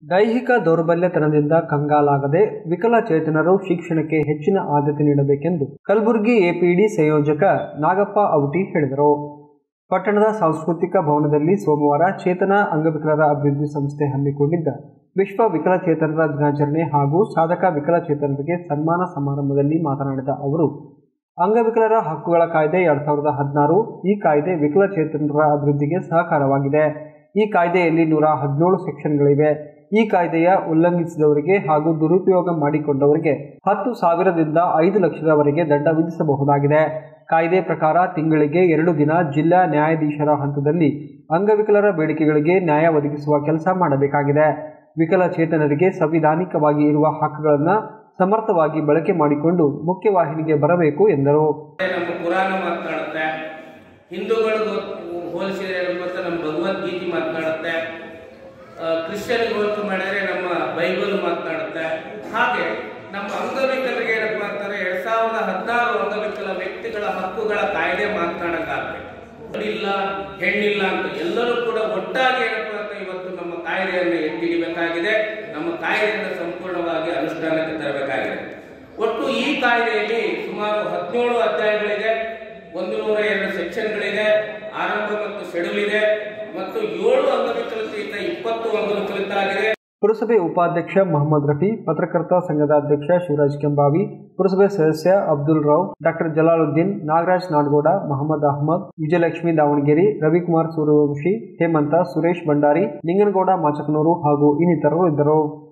ದೈಹಿಕ ದೌರ್ಬಲ್ಯತನದಿಂದ ಕಂಗಾಲಾಗದೆ ವಿಕಲಚೇತನರು ಶಿಕ್ಷಣಕ್ಕೆ ಹೆಚ್ಚಿನ ಆದ್ಯತೆ ನೀಡಬೇಕೆಂದು ಕಲಬುರಗಿ ಎಪಿಡಿ ಸಂಯೋಜಕ ನಾಗಪ್ಪ ಔಟಿ ಹೇಳಿದರು ಪಟ್ಟಣದ ಸಾಂಸ್ಕೃತಿಕ ಭವನದಲ್ಲಿ ಸೋಮವಾರ ಚೇತನ ಅಂಗವಿಕಲರ ಅಭಿವೃದ್ಧಿ ಸಂಸ್ಥೆ ಹಮ್ಮಿಕೊಂಡಿದ್ದ ವಿಶ್ವ ವಿಕಲಚೇತನರ ದಿನಾಚರಣೆ ಹಾಗೂ ಸಾಧಕ ವಿಕಲಚೇತನರಿಗೆ ಸನ್ಮಾನ ಸಮಾರಂಭದಲ್ಲಿ ಮಾತನಾಡಿದ ಅವರು ಅಂಗವಿಕಲರ ಹಕ್ಕುಗಳ ಕಾಯ್ದೆ ಎರಡ್ ಸಾವಿರದ ಹದಿನಾರು ಈ ಕಾಯ್ದೆ ವಿಕಲಚೇತನರ ಅಭಿವೃದ್ಧಿಗೆ ಸಹಕಾರವಾಗಿದೆ ಈ ಕಾಯ್ದೆಯಲ್ಲಿ ನೂರ ಹದಿನೇಳು ಸೆಕ್ಷನ್ಗಳಿವೆ ಈ ಕಾಯ್ದೆಯ ಉಲ್ಲಂಘಿಸಿದವರಿಗೆ ಹಾಗೂ ದುರುಪಯೋಗ ಮಾಡಿಕೊಂಡವರಿಗೆ ಹತ್ತು ಸಾವಿರದಿಂದ ಐದು ಲಕ್ಷದವರೆಗೆ ದಂಡ ವಿಧಿಸಬಹುದಾಗಿದೆ ಕಾಯ್ದೆ ಪ್ರಕಾರ ತಿಂಗಳಿಗೆ ಎರಡು ದಿನ ಜಿಲ್ಲಾ ನ್ಯಾಯಾಧೀಶರ ಹಂತದಲ್ಲಿ ಅಂಗವಿಕಲರ ಬೇಡಿಕೆಗಳಿಗೆ ನ್ಯಾಯ ಒದಗಿಸುವ ಕೆಲಸ ಮಾಡಬೇಕಾಗಿದೆ ವಿಕಲಚೇತನರಿಗೆ ಸಂವಿಧಾನಿಕವಾಗಿ ಇರುವ ಹಕ್ಕುಗಳನ್ನು ಸಮರ್ಥವಾಗಿ ಬಳಕೆ ಮಾಡಿಕೊಂಡು ಮುಖ್ಯವಾಹಿನಿಗೆ ಬರಬೇಕು ಎಂದರು ನಮ್ಮ ಪುರಾಣ ಮಾತನಾಡುತ್ತೆ ಹಿಂದೂಗಳಿಗೂ ಹೋಲಿಸಿದರೆ ಮತ್ತು ನಮ್ಮ ಭಗವದ್ಗೀತೆ ಮಾತನಾಡುತ್ತೆ ಆ, ಕ್ರಿಶ್ಚಿಯನ್ಗೆ ಹೋಲಿಕೆ ಮಾಡಿದರೆ ನಮ್ಮ ಬೈಬಲ್ ಮಾತನಾಡುತ್ತೆ ಹಾಗೆ ನಮ್ಮ ಅಂಗವಿಕಲರಿಗೆ ಏನಪ್ಪ ಅಂತಾರೆ ಎರಡ್ ಸಾವಿರದ ಹದಿನಾರು ಅಂಗವಿಕಲ ವ್ಯಕ್ತಿಗಳ ಹಕ್ಕುಗಳ ಕಾಯ್ದೆ ಮಾತನಾಡಕ್ಕಾಗಬೇಕು ಇಲ್ಲ ಹೆಣ್ಣಿಲ್ಲ ಅಂತ ಎಲ್ಲರೂ ಕೂಡ ಒಟ್ಟಾಗಿ ಏನಪ್ಪ ಅಂತ ಇವತ್ತು ನಮ್ಮ ಕಾಯ್ದೆಯನ್ನು ಎತ್ತಿಡಿಬೇಕಾಗಿದೆ ನಮ್ಮ ಕಾಯ್ದೆಯನ್ನು ಸಂಪೂರ್ಣವಾಗಿ ಅನುಷ್ಠಾನಕ್ಕೆ ತರಬೇಕಾಗಿದೆ ಒಟ್ಟು ಈ ಕಾಯ್ದೆಯಲ್ಲಿ ಸುಮಾರು ಹದಿನೇಳು ಅಧ್ಯಾಯಗಳಿದೆ ಒಂದು ನೂರ ಎರಡು ಸೆಕ್ಷನ್ಗಳಿದೆ ಆರಂಭ ಮತ್ತು ಶೆಡ್ಯೂಲ್ ಇದೆ ಮತ್ತು ಏಳು ಅಂಗವಿಕಲತೆಯಿಂದ ಇಪ್ಪತ್ತು ಅಂಗವಿಕಲಿತ ಆಗಿದೆ ಪುರಸಭೆ ಉಪಾಧ್ಯಕ್ಷ ಮೊಹಮ್ಮದ್ ರಫಿ ಪತ್ರಕರ್ತ ಸಂಘದ ಅಧ್ಯಕ್ಷ ಶಿವರಾಜ್ ಕೆಂಬಾವಿ ಪುರಸಭೆ ಸದಸ್ಯ ಅಬ್ದುಲ್ ರಾವ್ ಡಾಕ್ಟರ್ ಜಲಾಲುದ್ದೀನ್ ನಾಗರಾಜ್ ನಾಡಗೌಡ ಮೊಹಮ್ಮದ್ ಅಹಮದ್ ವಿಜಯಲಕ್ಷ್ಮಿ ದಾವಣಗೆರೆ ರವಿಕುಮಾರ್ ಸೂರ್ಯವಂಶಿ ಹೇಮಂತ ಸುರೇಶ್ ಭಂಡಾರಿ ನಿಂಗನಗೌಡ ಮಾಚಕನೂರು ಹಾಗೂ ಇನ್ನಿತರರು ಇದ್ದರು